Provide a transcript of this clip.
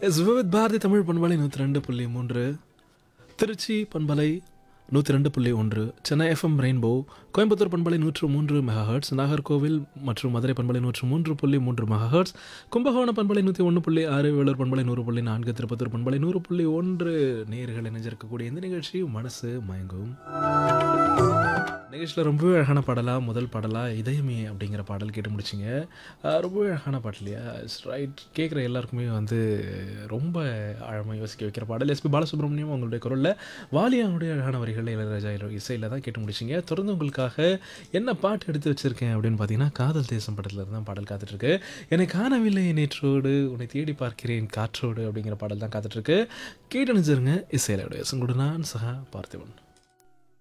S Vividh Bharathi Tamil பண்பலை நூற்றி ரெண்டு புள்ளி மூன்று திருச்சி பண்பலை நூற்றி ரெண்டு புள்ளி ஒன்று சென்னை எஃப்எம் ரெயின்போ கோயம்புத்தூர் பண்பலை நூற்று மூன்று மெகாஹர்ட்ஸ் நாகர்கோவில் மற்றும் மதுரை பண்பலை நூற்று மூன்று புள்ளி மூன்று மெகாஹர்ட்ஸ் கும்பகோணம் பண்பலை நூற்றி ஒன்று புள்ளி ஆறு வேலூர் பண்பலை நூறு புள்ளி நான்கு திருப்பத்தூர் பண்பலை நூறு புள்ளி ஒன்று நேர்கள் இணைஞ்சிருக்கக்கூடிய இந்த நிகழ்ச்சி மனசு மயங்கும் நிகழ்ச்சியில் ரொம்பவே அழகான பாடலாக முதல் பாடலாக இதயமே அப்படிங்கிற பாடல் கேட்டு முடிச்சிங்க அஹ் ரொம்பவே அழகான பாட்டு இல்லையா ரைட் கேட்குற எல்லாருக்குமே வந்து ரொம்ப ஆழமாக யோசிக்க வைக்கிற பாடல் எஸ்பி பாலசுப்ரமணியம் அவங்களுடைய குரலில் வாலியாவுடைய அழகான வரிகளில் இளையராஜா இசையில் தான் கேட்டு முடிச்சிங்க தொடர்ந்து உங்களுக்காக என்ன பாட்டு எடுத்து வச்சுருக்கேன் அப்படின்னு பார்த்தீங்கன்னா காதல் தேசம் படத்தில் இருந்து தான் பாடல் காத்துட்ருக்கு என்னை காணவில்லை நேற்றோடு உன்னை தேடி பார்க்கிறேன் காற்றோடு அப்படிங்கிற பாடல் தான் காத்துட்ருக்கு கேட்டு நினைச்சிருங்க இசையிலுடைய உங்களோட நான் சகா பார்த்திபன்